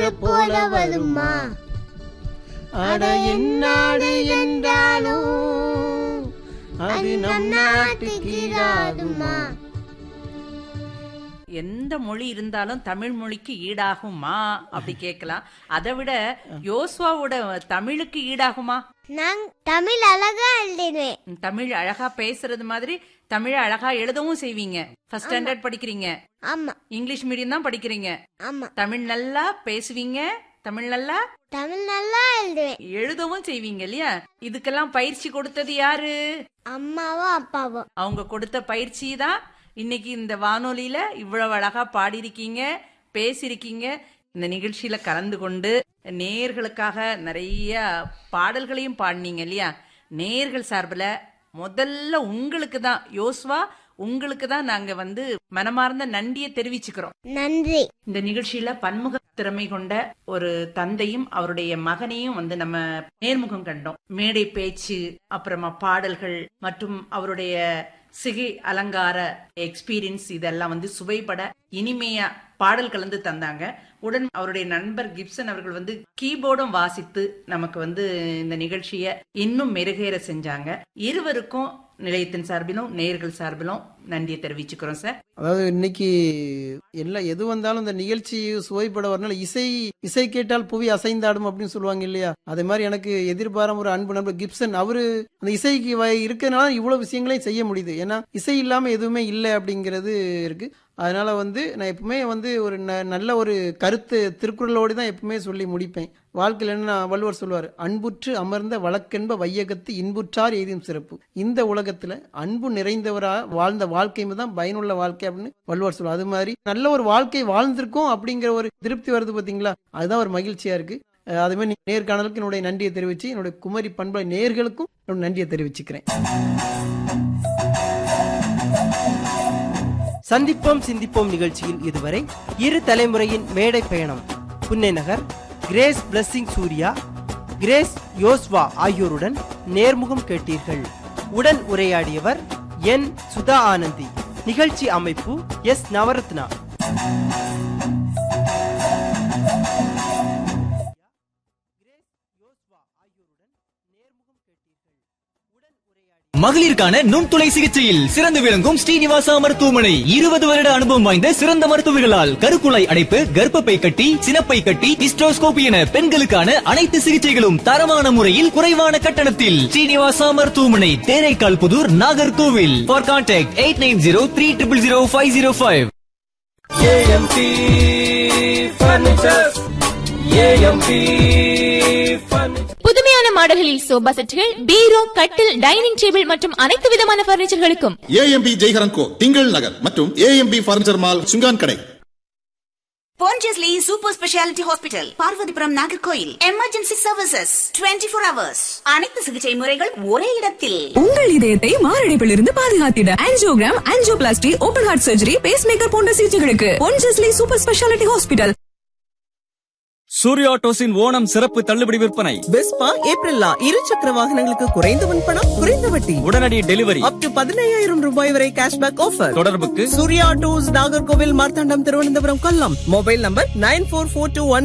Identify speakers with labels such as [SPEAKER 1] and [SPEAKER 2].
[SPEAKER 1] ஊரை போல வருமா அட என்னாடு என்றாலும் அது நம் நாட்டுக்கு ஈடாகுமா
[SPEAKER 2] எந்த மொழி இருந்தாலும் தமிழ் மொழிக்கு ஈடாகுமா அப்படி கேட்கலாம் அதை விட யோசுவாவோட தமிழுக்கு ஈடாகுமா
[SPEAKER 1] நான் தமிழ் அழகா எழுதினேன்
[SPEAKER 2] ம், தமிழ் அழகா பேசுறது மாதிரி தமிழ் அழகா எழுதவும் செய்வீங்க ஃபர்ஸ்ட் ஸ்டாண்டர்ட் படிக்கிறீங்க
[SPEAKER 1] ஆமா
[SPEAKER 2] இங்கிலீஷ் மீடியம் தான் படிக்கிறீங்க
[SPEAKER 1] ஆமா
[SPEAKER 2] தமிழ் நல்லா பேசுவீங்க தமிழ் நல்லா
[SPEAKER 1] தமிழ் நல்லா எழுதுவேன்
[SPEAKER 2] எழுதவும் செய்வீங்க இல்லையா இதுக்கெல்லாம் பயிற்சி கொடுத்தது யாரு
[SPEAKER 1] அம்மாவும் அப்பாவும்
[SPEAKER 2] அவங்க கொடுத்த பயிற்சி தான் இன்னைக்கு இந்த வானொலியில இவ்வளவு அழகா பாடியிருக்கீங்க பேசியிருக்கீங்க இந்த நிகழ்ச்சியில கலந்து கொண்டு நேர்களுக்காக நிறைய பாடல்களையும் பாடினீங்க இல்லையா நேர்கள் சார்பில் முதல்ல உங்களுக்கு தான் யோசுவா உங்களுக்கு தான் நாங்க வந்து மனமார்ந்த நன்றியை தெரிவிச்சுக்கிறோம்
[SPEAKER 1] நன்றி
[SPEAKER 2] இந்த நிகழ்ச்சியில பன்முக திறமை கொண்ட ஒரு தந்தையும் அவருடைய மகனையும் வந்து நம்ம நேர்முகம் கண்டோம் மேடை பேச்சு அப்புறமா பாடல்கள் மற்றும் அவருடைய சிகை அலங்கார எக்ஸ்பீரியன்ஸ் இதெல்லாம் வந்து சுவைபட இனிமையா பாடல் கலந்து தந்தாங்க உடன் அவருடைய நண்பர் கிப்சன் அவர்கள் வந்து கீபோர்டும் வாசித்து நமக்கு வந்து இந்த நிகழ்ச்சியை இன்னும் மெருகேற செஞ்சாங்க இருவருக்கும் நிலையத்தின் சார்பிலும் நேர்கள் சார்பிலும் நன்றியை தெரிவிச்சுக்கிறோம் சார்
[SPEAKER 3] அதாவது இன்னைக்கு எல்லாம் எது வந்தாலும் இந்த நிகழ்ச்சி சுவைப்பட வரனால இசை இசை கேட்டால் புவி அசைந்தாடும் அப்படின்னு சொல்லுவாங்க இல்லையா அதே மாதிரி எனக்கு எதிர்பாரம் ஒரு அன்பு நண்பர் கிப்சன் அவரு அந்த இசைக்கு வ- இருக்கறனால இவ்வளவு விஷயங்களையும் செய்ய முடியுது ஏன்னா இசை இல்லாம எதுவுமே இல்லை அப்படிங்கிறது இருக்கு அதனால வந்து நான் எப்பவுமே வந்து ஒரு ந- நல்ல ஒரு கருத்து திருக்குறளோடு தான் எப்பவுமே சொல்லி முடிப்பேன் வாழ்க்கையில் என்ன வள்ளுவர் சொல்லுவார் அன்புற்று அமர்ந்த வழக்கென்ப வையகத்து இன்புற்றார் எய்தும் சிறப்பு இந்த உலகத்துல அன்பு நிறைந்தவரா வாழ்ந்த வாழ்க்கை தான் பயனுள்ள வாழ்க்கை அப்படின்னு வள்ளுவர் சொல்லுவார் அது மாதிரி நல்ல ஒரு வாழ்க்கை வாழ்ந்திருக்கோம் அப்படிங்கிற ஒரு திருப்தி வருது பாத்தீங்களா அதுதான் ஒரு மகிழ்ச்சியா இருக்கு அஹ் அதே மாதிரி நேர்காணலுக்கு என்னுடைய நன்றியை தெரிவிச்சு என்னுடைய குமரி பண்பலை நேர்களுக்கும் என்னோட நன்றியை தெரிவிச்சுக்கிறேன்
[SPEAKER 4] சந்திப்போம் சிந்திப்போம் நிகழ்ச்சியில் இதுவரை இரு தலைமுறையின் மேடை பயணம் Punnai Nagar Grace Blessing Surya Grace Joshua ஆகியோருடன் நேர்முகம் கேட்டீர்கள் உடன் உரையாடியவர் என் சுதா ஆனந்தி நிகழ்ச்சி அமைப்பு எஸ் நவரத்னா
[SPEAKER 5] மகளிருக்கான நுண்துளை சிகிச்சையில் சிறந்து விளங்கும் ஸ்ரீனிவாசா மருத்துவமனை இருபது வருட அனுபவம் வாய்ந்த சிறந்த மருத்துவர்களால் கருக்குழாய் அடைப்பு கர்ப்பப்பை கட்டி சினப்பை கட்டி ஹிஸ்டோஸ்கோபி என பெண்களுக்கான அனைத்து சிகிச்சைகளும் தரமான முறையில் குறைவான கட்டணத்தில் ஸ்ரீனிவாசா மருத்துவமனை Theraikal Puthur Nagercoil for contact eight nine zero three triple zero five zero five
[SPEAKER 6] புதுமையான மாடல்களில் சோபா செட்டுகள் பீரோ கட்டில் டைனிங் டேபிள் மற்றும் அனைத்து விதமான பர்னிச்சர்களுக்கும்
[SPEAKER 7] ஏஎம்பி ஜெய்ஹரன் கோ திங்கள் நகர் மற்றும் AMP furniture mall Sungankadai
[SPEAKER 8] Pondicherry super speciality hospital Parvathipuram Nagercoil emergency services 24 four hours அனைத்து சிகிச்சை முறைகள் ஒரே இடத்தில்
[SPEAKER 9] உங்கள் இதயத்தை மாரடைப்பிலிருந்து பாதுகாத்திட angiogram angioplasty open heart surgery pacemaker போன்ற சிகிச்சைகளுக்கு Ponjesly super speciality hospital
[SPEAKER 5] Surya ஆட்டோஸின் ஓணம் சிறப்பு தள்ளுபடி விற்பனை
[SPEAKER 10] பெஸ்பா ஏப்ரல்லா இரு சக்கர வாகனங்களுக்கு குறைந்த முன்பணம் குறைந்த வட்டி
[SPEAKER 5] உடனடி டெலிவரி
[SPEAKER 10] அப் டு பதினையாயிரம் ரூபாய் வரை கேஷ்பேக் ஆஃபர்
[SPEAKER 5] தொடர்புக்கு
[SPEAKER 10] Surya autos Nagercoil Marthandam Thiruvananthapuram Kollam mobile number nine four four two one